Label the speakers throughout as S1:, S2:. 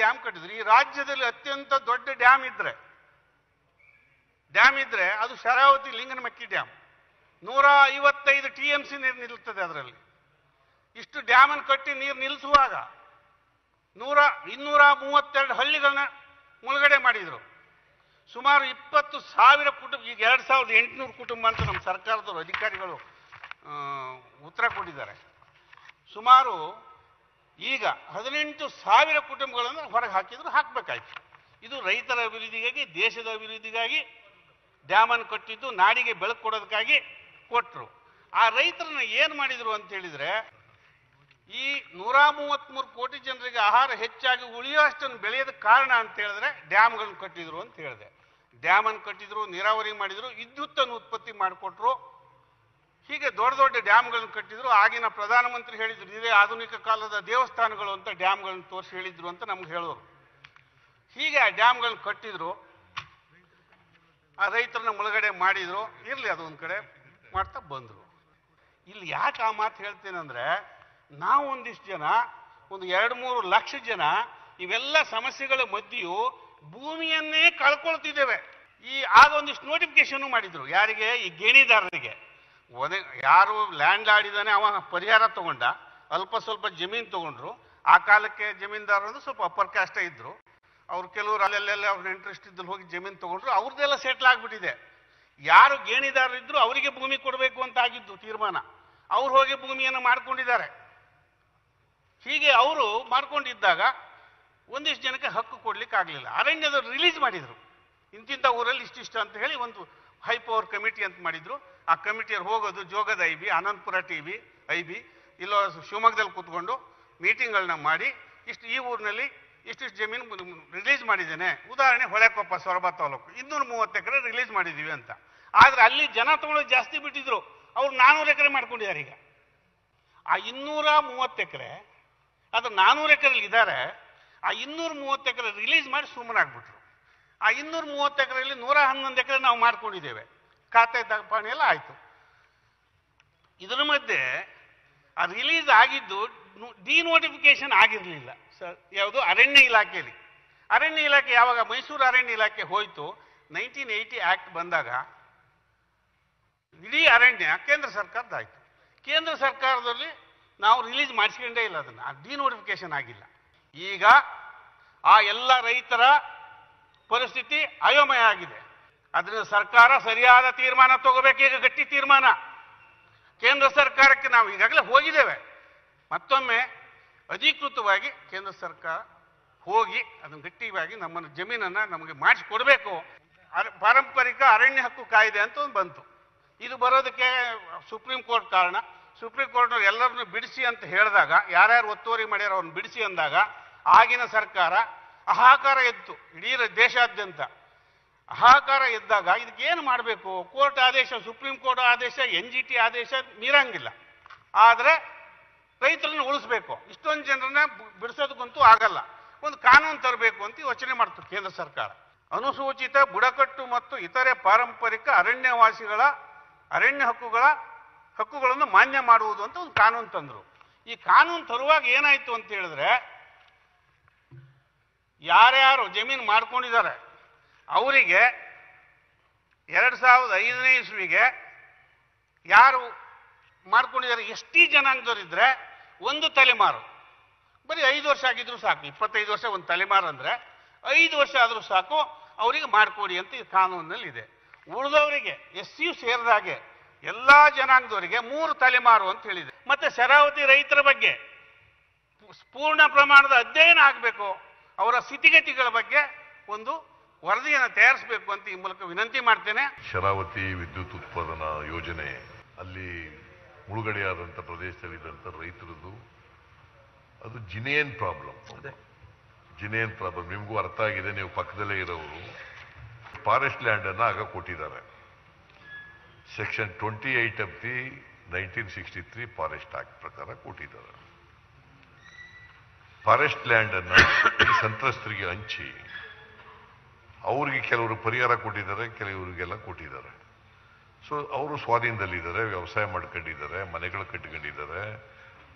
S1: Dam ಕಟ್ಟಿದ್ರು ಈ ರಾಜ್ಯದಲ್ಲಿ ಅತ್ಯಂತ ದೊಡ್ಡ ಡ್ಯಾಮ್ ಇದ್ರೆ ಡ್ಯಾಮ್ ಇದ್ರೆ ಅದು ಶರಾವತಿ ಲಿಂಗನಮಕ್ಕಿ ಡ್ಯಾಮ್ ನೂರ ಐವತ್ತೈದು ಟಿ ಎಂ ಸಿ ನೀರು ನಿಲ್ಲುತ್ತದೆ ಅದರಲ್ಲಿ ಇಷ್ಟು ಡ್ಯಾಮನ್ನು ಕಟ್ಟಿ ನೀರು ನಿಲ್ಲಿಸುವಾಗ ನೂರ ಇನ್ನೂರ ಮೂವತ್ತೆರಡು ಹಳ್ಳಿಗಳನ್ನ ಮುಳುಗಡೆ ಮಾಡಿದರು ಸುಮಾರು ಇಪ್ಪತ್ತು ಸಾವಿರ ಕುಟುಂಬ ಈಗ ಎರಡು ಸಾವಿರದ ಎಂಟುನೂರು ಕುಟುಂಬ ಅಂತ ನಮ್ಮ ಸರ್ಕಾರದವರು ಅಧಿಕಾರಿಗಳು ಆ, ಉತ್ತರ ಕೊಟ್ಟಿದ್ದಾರೆ ಸುಮಾರು ಈಗ ಹದಿನೆಂಟು ಸಾವಿರ ಕುಟುಂಬಗಳನ್ನು ಹೊರಗೆ ಹಾಕಿದ್ರು ಹಾಕಬೇಕಾಯ್ತು ಇದು ರೈತರ ಅಭಿವೃದ್ಧಿಗಾಗಿ ದೇಶದ ಅಭಿವೃದ್ಧಿಗಾಗಿ ಡ್ಯಾಮನ್ನು ಕಟ್ಟಿದ್ದು ನಾಡಿಗೆ ಬೆಳಕು ಕೊಡೋದಕ್ಕಾಗಿ ಕೊಟ್ಟರು ಆ ರೈತರನ್ನ ಏನು ಮಾಡಿದ್ರು ಅಂತ ಹೇಳಿದ್ರೆ ಈ ನೂರ ಮೂವತ್ತ್ಮೂರು ಕೋಟಿ ಜನರಿಗೆ ಆಹಾರ ಹೆಚ್ಚಾಗಿ ಉಳಿಯುವಷ್ಟನ್ನು ಬೆಳೆಯೋದಕ್ಕೆ ಕಾರಣ ಅಂತ ಹೇಳಿದ್ರೆ ಡ್ಯಾಮ್ಗಳನ್ನು ಕಟ್ಟಿದ್ರು ಅಂತ ಹೇಳಿದೆ ಡ್ಯಾಮನ್ನು ಕಟ್ಟಿದ್ರು ನೀರಾವರಿ ಮಾಡಿದ್ರು ವಿದ್ಯುತ್ತನ್ನು ಉತ್ಪತ್ತಿ ಮಾಡಿಕೊಟ್ರು ಹೀಗೆ ದೊಡ್ಡ ದೊಡ್ಡ ಡ್ಯಾಮ್ಗಳನ್ನು ಕಟ್ಟಿದ್ರು ಆಗಿನ ಪ್ರಧಾನಮಂತ್ರಿ ಹೇಳಿದ್ರು ಇದೇ ಆಧುನಿಕ ಕಾಲದ ದೇವಸ್ಥಾನಗಳು ಅಂತ ಡ್ಯಾಮ್ಗಳನ್ನು ತೋರಿಸಿ ಹೇಳಿದ್ರು ಅಂತ ನಮ್ಗೆ ಹೇಳೋರು ಹೀಗೆ ಆ ಡ್ಯಾಮ್ಗಳನ್ನ ಕಟ್ಟಿದ್ರು ಆ ರೈತರನ್ನ ಮುಳುಗಡೆ ಮಾಡಿದ್ರು ಇರಲಿ ಅದು ಒಂದು ಕಡೆ ಮಾಡ್ತಾ ಬಂದರು ಇಲ್ಲಿ ಯಾಕೆ ಆ ಮಾತು ಹೇಳ್ತೇನೆಂದ್ರೆ ನಾವು ಒಂದಿಷ್ಟು ಜನ ಒಂದು ಎರಡು ಮೂರು ಲಕ್ಷ ಜನ ಇವೆಲ್ಲ ಸಮಸ್ಯೆಗಳ ಮಧ್ಯೆಯೂ ಭೂಮಿಯನ್ನೇ ಕಳ್ಕೊಳ್ತಿದ್ದೇವೆ ಈ ಆಗ ಒಂದಿಷ್ಟು ನೋಟಿಫಿಕೇಶನ್ ಮಾಡಿದ್ರು ಯಾರಿಗೆ ಈ ಗೇಣಿದಾರರಿಗೆ ಒದೆ ಯಾರು ಲ್ಯಾಂಡ್ ಆಡಿದಾನೆ ಅವ ಪರಿಹಾರ ತಗೊಂಡ ಅಲ್ಪ ಸ್ವಲ್ಪ ಜಮೀನು ತಗೊಂಡ್ರು ಆ ಕಾಲಕ್ಕೆ ಜಮೀನ್ದಾರರು ಅಂದ್ರೆ ಸ್ವಲ್ಪ ಅಪ್ಪರ್ ಕಾಸ್ಟ್ ಇದ್ರು ಅವ್ರು ಕೆಲವರು ಅಲ್ಲೆಲ್ಲ ಅವ್ರ ಇಂಟ್ರೆಸ್ಟ್ ಇದ್ದಲ್ಲಿ ಹೋಗಿ ಜಮೀನು ತಗೊಂಡ್ರು ಅವ್ರದ್ದೆಲ್ಲ ಸೆಟ್ಲ್ ಆಗ್ಬಿಟ್ಟಿದೆ ಯಾರು ಗೇಣಿದಾರರು ಇದ್ರು ಅವರಿಗೆ ಭೂಮಿ ಕೊಡಬೇಕು ಅಂತ ಆಗಿದ್ದು ತೀರ್ಮಾನ ಅವ್ರು ಹೋಗಿ ಭೂಮಿಯನ್ನು ಮಾಡ್ಕೊಂಡಿದ್ದಾರೆ ಹೀಗೆ ಅವರು ಮಾಡ್ಕೊಂಡಿದ್ದಾಗ ಒಂದಿಷ್ಟು ಜನಕ್ಕೆ ಹಕ್ಕು ಕೊಡ್ಲಿಕ್ಕೆ ಆಗಲಿಲ್ಲ ಅರಣ್ಯದವ್ರು ರಿಲೀಸ್ ಮಾಡಿದ್ರು ಇಂತಿಂಥ ಊರಲ್ಲಿ ಇಷ್ಟಿಷ್ಟು ಅಂತ ಹೇಳಿ ಒಂದು ಹೈ ಪವರ್ ಕಮಿಟಿ ಅಂತ ಮಾಡಿದ್ರು ಆ ಕಮಿಟಿಯವ್ರು ಹೋಗೋದು ಜೋಗದ I B Anantapura T B I B ಇಲ್ಲೋ ಶಿವಮೊಗ್ಗದಲ್ಲಿ ಕೂತ್ಕೊಂಡು ಮೀಟಿಂಗ್ಗಳನ್ನ ಮಾಡಿ ಇಷ್ಟು ಈ ಊರಿನಲ್ಲಿ ಇಷ್ಟಿಷ್ಟು ಜಮೀನು ರಿಲೀಸ್ ಮಾಡಿದ್ದೇನೆ ಉದಾಹರಣೆ ಹೊಳೆಕೊಪ್ಪ ಸೊರಬ ತಾಲೂಕು ಇನ್ನೂರ ಮೂವತ್ತು ಎಕರೆ ರಿಲೀಸ್ ಮಾಡಿದ್ದೀವಿ ಅಂತ ಆದ್ರೆ ಅಲ್ಲಿ ಜನ ತಗೊಳ್ಳೋದು ಜಾಸ್ತಿ ಬಿಟ್ಟಿದ್ರು ಅವ್ರು ನಾನೂರು ಎಕರೆ ಮಾಡ್ಕೊಂಡಿದ್ದಾರೆ ಈಗ ಆ ಇನ್ನೂರ ಮೂವತ್ತು ಎಕರೆ ಅದು ನಾನೂರು ಎಕರೆ ಇದ್ದಾರೆ ಆ ಇನ್ನೂರ ಮೂವತ್ತು ಎಕರೆ ರಿಲೀಸ್ ಮಾಡಿ ಸುಮ್ಮನಾಗ್ಬಿಟ್ರು ಆ ಇನ್ನೂರ ಮೂವತ್ತು ಎಕರೆಯಲ್ಲಿ ನೂರ ಹನ್ನೊಂದು ಎಕರೆ ನಾವು ಮಾಡ್ಕೊಂಡಿದ್ದೇವೆ ಖಾತೆ ಪಾಣಿ ಎಲ್ಲ ಆಯಿತು ಇದರ ಮಧ್ಯೆ ಆ ರಿಲೀಸ್ ಆಗಿದ್ದು ಡಿನೋಟಿಫಿಕೇಶನ್ ಆಗಿರಲಿಲ್ಲ ಸರ್ ಯಾವುದು ಅರಣ್ಯ ಇಲಾಖೆಯಲ್ಲಿ ಅರಣ್ಯ ಇಲಾಖೆ ಯಾವಾಗ ಮೈಸೂರು ಅರಣ್ಯ ಇಲಾಖೆ ಹೋಯಿತು ನೈನ್ಟೀನ್ ಏಯ್ಟಿ ಆ್ಯಕ್ಟ್ ಬಂದಾಗ ಇಡೀ ಅರಣ್ಯ ಕೇಂದ್ರ ಸರ್ಕಾರದಾಯಿತು ಕೇಂದ್ರ ಸರ್ಕಾರದಲ್ಲಿ ನಾವು ರಿಲೀಸ್ ಮಾಡಿಸ್ಕೊಂಡೇ ಇಲ್ಲ ಅದನ್ನು ಆ ಡಿನೋಟಿಫಿಕೇಶನ್ ಆಗಿಲ್ಲ ಈಗ ಆ ಎಲ್ಲ ರೈತರ ಪರಿಸ್ಥಿತಿ ಅಯೋಮಯ ಆಗಿದೆ ಅದರಿಂದ ಸರ್ಕಾರ ಸರಿಯಾದ ತೀರ್ಮಾನ ತಗೋಬೇಕು ಈಗ ಗಟ್ಟಿ ತೀರ್ಮಾನ ಕೇಂದ್ರ ಸರ್ಕಾರಕ್ಕೆ ನಾವು ಈಗಾಗಲೇ ಹೋಗಿದ್ದೇವೆ ಮತ್ತೊಮ್ಮೆ ಅಧಿಕೃತವಾಗಿ ಕೇಂದ್ರ ಸರ್ಕಾರ ಹೋಗಿ ಅದನ್ನು ಗಟ್ಟಿಯಾಗಿ ನಮ್ಮನ್ನು ಜಮೀನನ್ನು ನಮಗೆ ಮಾಡಿಸಿಕೊಡ್ಬೇಕು ಅರ- ಪಾರಂಪರಿಕ ಅರಣ್ಯ ಹಕ್ಕು ಕಾಯ್ದೆ ಅಂತ ಒಂದು ಬಂತು ಇದು ಬರೋದಕ್ಕೆ ಸುಪ್ರೀಂ ಕೋರ್ಟ್ ಕಾರಣ ಸುಪ್ರೀಂ ಕೋರ್ಟ್ನವ್ರು ಎಲ್ಲರನ್ನು ಬಿಡಿಸಿ ಅಂತ ಹೇಳಿದಾಗ ಯಾರ್ಯಾರು ಒತ್ತುವರಿ ಮಾಡ್ಯಾರ ಅವ್ರನ್ನ ಬಿಡಿಸಿ ಅಂದಾಗ ಆಗಿನ ಸರ್ಕಾರ ಹಾಹಾಕಾರ ಎತ್ತು ಇಡೀ ರ- ದೇಶಾದ್ಯಂತ ಹಾಹಾಕಾರ ಎದ್ದಾಗ ಇದಕ್ಕೆ ಏನು ಮಾಡಬೇಕು ಕೋರ್ಟ್ ಆದೇಶ ಸುಪ್ರೀಂ ಕೋರ್ಟ್ ಆದೇಶ ಎನ್ ಜಿ ಟಿ ಆದೇಶ ಮೀರಂಗಿಲ್ಲ ಆದರೆ ರೈತರನ್ನ ಉಳಿಸ್ಬೇಕು ಇಷ್ಟೊಂದು ಜನರನ್ನ ಬು- ಬಿಡಿಸೋದಕ್ಕಂತೂ ಆಗಲ್ಲ ಒಂದು ಕಾನೂನು ತರಬೇಕು ಅಂತ ಯೋಚನೆ ಮಾಡ್ತು ಕೇಂದ್ರ ಸರ್ಕಾರ ಅನುಸೂಚಿತ ಬುಡಕಟ್ಟು ಮತ್ತು ಇತರೆ ಪಾರಂಪರಿಕ ಅರಣ್ಯವಾಸಿಗಳ ಅರಣ್ಯ ಹಕ್ಕುಗಳ ಹಕ್ಕುಗಳನ್ನು ಮಾನ್ಯ ಮಾಡುವುದು ಅಂತ ಒಂದು ಕಾನೂನು ತಂದರು ಈ ಕಾನೂನು ತರುವಾಗ ಏನಾಯ್ತು ಅಂತ ಹೇಳಿದ್ರೆ ಯಾರ್ಯಾರು ಜಮೀನು ಮಾಡ್ಕೊಂಡಿದ್ದಾರೆ ಅವರಿಗೆ ಎರಡು ಸಾವಿರದ ಐದನೇ ಇಸ್ವಿಗೆ ಯಾರು ಮಾಡ್ಕೊಂಡಿದ್ದಾರೆ ಎಷ್ಟೀ ಜನಾಂಗದವರಿದ್ರೆ ಒಂದು ತಲೆಮಾರು ಬರೀ ಐದು ವರ್ಷ ಆಗಿದ್ರು ಸಾಕು ಇಪ್ಪತ್ತೈದು ವರ್ಷ ಒಂದು ತಲೆಮಾರು ಅಂದ್ರೆ ಐದು ವರ್ಷ ಆದರೂ ಸಾಕು ಅವರಿಗೆ ಮಾಡಿಕೊಡಿ ಅಂತ ಈ ಕಾನೂನಿನಲ್ಲಿ ಇದೆ ಉಳಿದವರಿಗೆ ಎಸ್ ಯು ಸೇರಿದಾಗೆ ಎಲ್ಲ ಜನಾಂಗದವರಿಗೆ ಮೂರು ತಲೆಮಾರು ಅಂತ ಹೇಳಿದೆ ಮತ್ತೆ ಶರಾವತಿ ರೈತರ ಬಗ್ಗೆ ಪೂರ್ಣ ಪ್ರಮಾಣದ ಅಧ್ಯಯನ ಆಗಬೇಕು ಅವರ ಸ್ಥಿತಿಗತಿಗಳ ಬಗ್ಗೆ ಒಂದು ವರದಿಯನ್ನು ತಯಾರಿಸಬೇಕು ಅಂತ ಈ ಮೂಲಕ ವಿನಂತಿ ಮಾಡ್ತೇನೆ
S2: ಶರಾವತಿ ವಿದ್ಯುತ್ ಉತ್ಪಾದನಾ ಯೋಜನೆ ಅಲ್ಲಿ ಮುಳುಗಡೆಯಾದಂಥ ಪ್ರದೇಶದಲ್ಲಿದ್ದಂಥ ರೈತರದ್ದು ಅದು ಜಿನೇನ್ ಪ್ರಾಬ್ಲಮ್ ಜಿನೇನ್ ಪ್ರಾಬ್ಲಮ್ ನಿಮಗೂ ಅರ್ಥ ಆಗಿದೆ ನೀವು ಪಕ್ಕದಲ್ಲೇ ಇರೋರು ಫಾರೆಸ್ಟ್ ಲ್ಯಾಂಡ್ ಅನ್ನ ಆಗ ಕೊಟ್ಟಿದ್ದಾರೆ section twenty eight of the nineteen sixty three forest act ಪ್ರಕಾರ ಕೊಟ್ಟಿದ್ದಾರೆ ಫಾರೆಸ್ಟ್ ಲ್ಯಾಂಡ್ ಅನ್ನ ಈ ಸಂತ್ರಸ್ತರಿಗೆ ಹಂಚಿ ಅವರಿಗೆ ಕೆಲವರು ಪರಿಹಾರ ಕೊಟ್ಟಿದ್ದಾರೆ ಕೆಲವರಿಗೆಲ್ಲ ಕೊಟ್ಟಿದ್ದಾರೆ ಸೊ ಅವರು ಸ್ವಾಧೀನದಲ್ಲಿದ್ದಾರೆ ವ್ಯವಸಾಯ ಮಾಡ್ಕೊಂಡಿದ್ದಾರೆ ಮನೆಗಳು ಕಟ್ಕೊಂಡಿದ್ದಾರೆ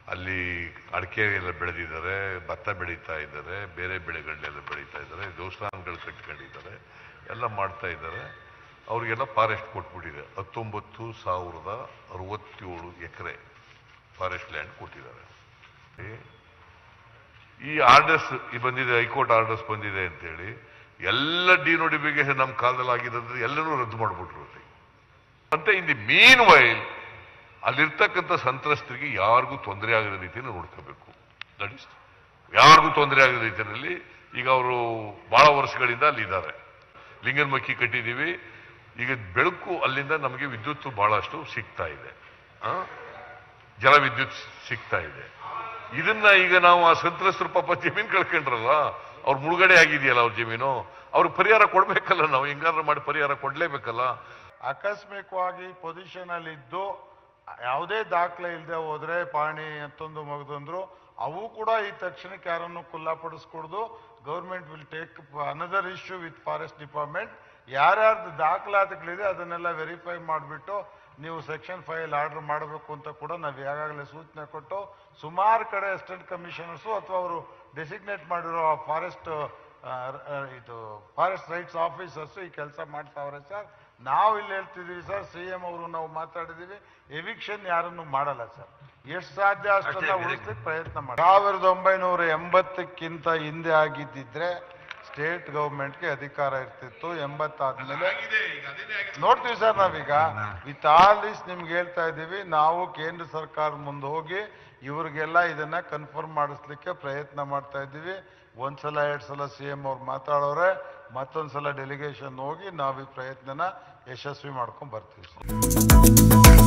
S2: ಅಲ್ಲಿ ಅಡಿಕೆ ಎಲ್ಲ ಬೆಳೆದಿದ್ದಾರೆ ಭತ್ತ ಬೆಳೀತಾ ಇದ್ದಾರೆ ಬೇರೆ ಬೆಳೆಗಳನ್ನೆಲ್ಲ ಬೆಳೀತಾ ಇದ್ದಾರೆ ದೇವಸ್ಥಾನಗಳು ಕಟ್ಕೊಂಡಿದ್ದಾರೆ ಎಲ್ಲ ಮಾಡ್ತಾ ಇದ್ದಾರೆ ಅವರಿಗೆಲ್ಲ ಫಾರೆಸ್ಟ್ ಕೊಟ್ಬಿಟ್ಟಿದೆ ಹತ್ತೊಂಬತ್ತು ಸಾವಿರದ ಅರವತ್ತೇಳು ಎಕರೆ ಫಾರೆಸ್ಟ್ ಲ್ಯಾಂಡ್ ಕೊಟ್ಟಿದ್ದಾರೆ ಈ- ಈ ಆರ್ಡರ್ಸ್ ಬಂದಿದೆ ಹೈಕೋರ್ಟ್ ಆರ್ಡರ್ಸ್ ಬಂದಿದೆ ಅಂತೇಳಿ ಎಲ್ಲ ಡಿನೋಟಿಫಿಕೇಶನ್ ನಮ್ಮ ಕಾಲದಲ್ಲಿ ಆಗಿದ್ರೆ ಎಲ್ಲನೂ ರದ್ದು ಮಾಡಿಬಿಟ್ರು ಮತ್ತೆ ಇನ್ ದಿ ಮೀನ್ ವೈಲ್ ಅಲ್ಲಿರ್ತಕ್ಕಂಥ ಸಂತ್ರಸ್ತರಿಗೆ ಯಾರಿಗೂ ತೊಂದರೆ ಆಗದ ರೀತಿಯಲ್ಲಿ ನೋಡ್ಕೋಬೇಕು ದಟ್ ಇಸ್ ಯಾರಿಗೂ ತೊಂದರೆ ಆಗದ ರೀತಿಯಲ್ಲಿ ಈಗ ಅವರು ಬಹಳ ವರ್ಷಗಳಿಂದ ಅಲ್ಲಿದ್ದಾರೆ ಲಿಂಗನಮಕ್ಕಿ ಕಟ್ಟಿದ್ದೀವಿ ಈಗ ಬೆಳಕು ಅಲ್ಲಿಂದ ನಮಗೆ ವಿದ್ಯುತ್ ಬಹಳಷ್ಟು ಸಿಗ್ತಾ ಇದೆ ಆ? ಜಲ ವಿದ್ಯುತ್ ಸಿಗ್ತಾ ಇದೆ ಇದನ್ನ ಈಗ ನಾವು ಆ ಸಂತ್ರಸ್ತರು ಪಾಪ ಜಮೀನು ಕಳ್ಕೊಂಡ್ರಲ್ಲ ಅವ್ರ ಮುಳುಗಡೆ ಆಗಿದೆಯಲ್ಲ ಅವ್ರ ಜಮೀನು ಅವ್ರಿಗೆ ಪರಿಹಾರ ಕೊಡ್ಬೇಕಲ್ಲ ನಾವು ಹೆಂಗಾದ್ರೂ ಮಾಡಿ ಪರಿಹಾರ ಕೊಡ್ಲೇಬೇಕಲ್ಲ
S3: ಆಕಸ್ಮಿಕವಾಗಿ ಪೊಸಿಷನ್ ಅಲ್ಲಿ ಇದ್ದು ಯಾವುದೇ ದಾಖಲೆ ಇಲ್ಲದೆ ಹೋದ್ರೆ ಪಾಣಿ ಮತ್ತೊಂದು ಮಗದೊಂದ್ರು ಅವು ಕೂಡ ಈ ತಕ್ಷಣಕ್ಕೆ ಯಾರನ್ನು ಖುಲ್ಲಾಪಡಿಸ್ಕೊಡ್ದು government will take another issue with forest department ಯಾರ್ಯಾರ್ದು ದಾಖಲಾತಿಗಳಿದೆ ಅದನ್ನೆಲ್ಲ ವೆರಿಫೈ ಮಾಡಿಬಿಟ್ಟು ನೀವು ಸೆಕ್ಷನ್ ಫೈಲ್ ಆರ್ಡರ್ ಮಾಡಬೇಕು ಅಂತ ಕೂಡ ನಾವು ಈಗಾಗಲೇ ಸೂಚನೆ ಕೊಟ್ಟು ಸುಮಾರು ಕಡೆ ಅಸಿಸ್ಟೆಂಟ್ ಕಮಿಷನರ್ಸು ಅಥವಾ ಅವರು ಡೆಸಿಗ್ನೇಟ್ ಮಾಡಿರೋ ಫಾರೆಸ್ಟ್ ಇದು ಫಾರೆಸ್ಟ್ ರೈಟ್ಸ್ ಆಫೀಸರ್ಸ್ ಈ ಕೆಲಸ ಮಾಡ್ತಾವ್ರೆ ಸರ್ ನಾವು ಇಲ್ಲಿ ಹೇಳ್ತಿದೀವಿ ಸರ್ ಸಿ ಎಂ ಅವರು ನಾವು ಮಾತಾಡಿದೀವಿ ಎವಿಕ್ಷನ್ ಯಾರನ್ನು ಮಾಡಲ್ಲ ಸರ್ ಎಷ್ಟು ಸಾಧ್ಯ ಅಷ್ಟನ್ನ ಉಳಿಸ್ಲಿಕ್ಕೆ ಪ್ರಯತ್ನ ಮಾಡಿ ಸಾವಿರದ ಒಂಬೈನೂರ ಎಂಬತ್ತಕ್ಕಿಂತ ಹಿಂದೆ ಆಗಿದ್ದಿದ್ರೆ ಸ್ಟೇಟ್ ಗೌರ್ಮೆಂಟ್ಗೆ ಅಧಿಕಾರ ಇರ್ತಿತ್ತು ಎಂಬತ್ತಾದ್ಮೇಲೆ ನೋಡ್ತೀವಿ ಸರ್ ನಾವೀಗ ವಿತ್ ಆಲ್ ದಿಸ್ ನಿಮ್ಗೆ ಹೇಳ್ತಾ ಇದ್ದೀವಿ ನಾವು ಕೇಂದ್ರ ಸರ್ಕಾರ ಮುಂದೆ ಹೋಗಿ ಇವ್ರಿಗೆಲ್ಲ ಇದನ್ನ ಕನ್ಫರ್ಮ್ ಮಾಡಿಸ್ಲಿಕ್ಕೆ ಪ್ರಯತ್ನ ಮಾಡ್ತಾ ಇದ್ದೀವಿ ಒಂದ್ಸಲ ಎರಡ್ ಸಲ ಸಿ ಎಂ ಅವ್ರು ಮಾತಾಡೋರೆ ಮತ್ತೊಂದ್ಸಲ ಡೆಲಿಗೇಷನ್ ಹೋಗಿ ನಾವು ಈ ಪ್ರಯತ್ನನ ಯಶಸ್ವಿ ಮಾಡ್ಕೊಂಡ್ ಬರ್ತೀವಿ ಸರ್